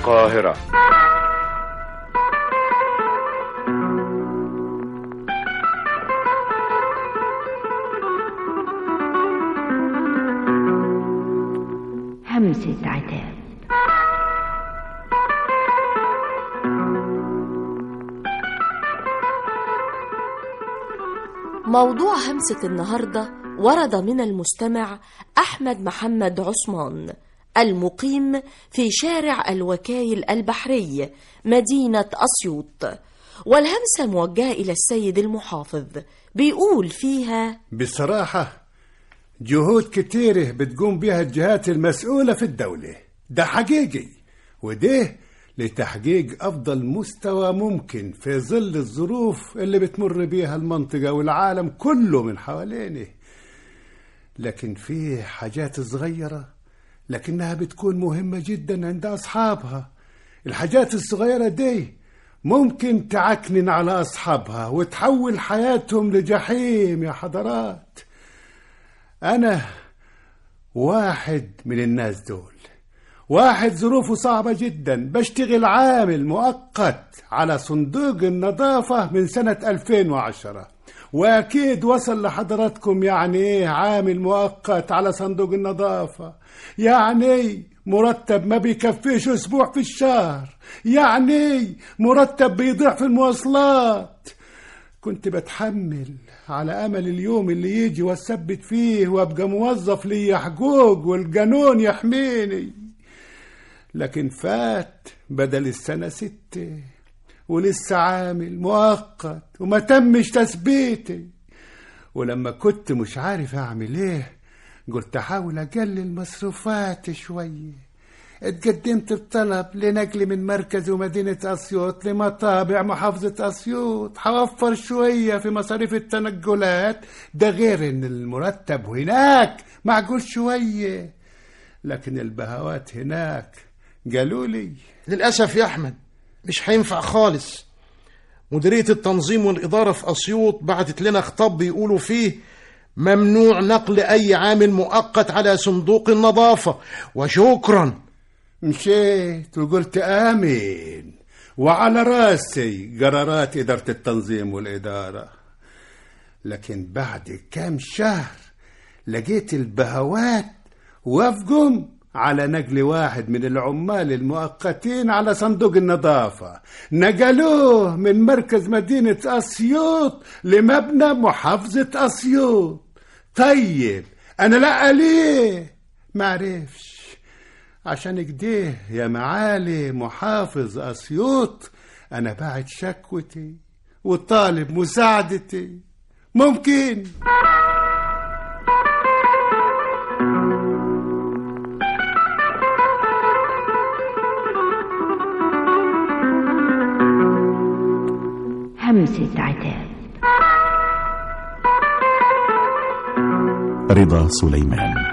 القاهرة همسة عتاب موضوع همسة النهاردة ورد من المستمع أحمد محمد عثمان المقيم في شارع الوكايل البحري مدينة أسيوط والهمسة موجهة إلى السيد المحافظ بيقول فيها بصراحة جهود كتيرة بتقوم بها الجهات المسؤولة في الدولة ده حقيقي وده لتحقيق أفضل مستوى ممكن في ظل الظروف اللي بتمر بيها المنطقة والعالم كله من حوالينا لكن في حاجات صغيرة لكنها بتكون مهمة جدا عند أصحابها الحاجات الصغيرة دي ممكن تعكنن على أصحابها وتحول حياتهم لجحيم يا حضرات أنا واحد من الناس دول واحد ظروفه صعبة جدا بشتغل عامل مؤقت على صندوق النظافة من سنة 2010 وأكيد وصل لحضراتكم يعني إيه عامل مؤقت على صندوق النظافة يعني مرتب ما بيكفيش أسبوع في الشهر يعني مرتب بيضيع في المواصلات كنت بتحمل على أمل اليوم اللي يجي وأثبت فيه وأبقى موظف لي حقوق والقانون يحميني لكن فات بدل السنة ستة ولسه عامل مؤقت وما تمش تثبيتي ولما كنت مش عارف أعمل إيه قلت أحاول أقلل مصروفاتي شوية اتقدمت بطلب لنقل من مركز ومدينة أسيوط لمطابع محافظة أسيوط حوفر شوية في مصاريف التنقلات ده غير إن المرتب هناك معقول شوية لكن البهوات هناك قالوا لي للأسف يا أحمد مش هينفع خالص مديرية التنظيم والإدارة في أسيوط بعتت لنا خطاب بيقولوا فيه ممنوع نقل أي عامل مؤقت على صندوق النظافة وشكرا مشيت وقلت آمين وعلى راسي قرارات إدارة التنظيم والإدارة لكن بعد كام شهر لقيت البهوات وافقوا على نقل واحد من العمال المؤقتين على صندوق النظافة نقلوه من مركز مدينة أسيوط لمبنى محافظة أسيوط طيب أنا لا ليه معرفش عشان كده يا معالي محافظ أسيوط أنا باعت شكوتي وطالب مساعدتي ممكن همسة عتاب رضا سليمان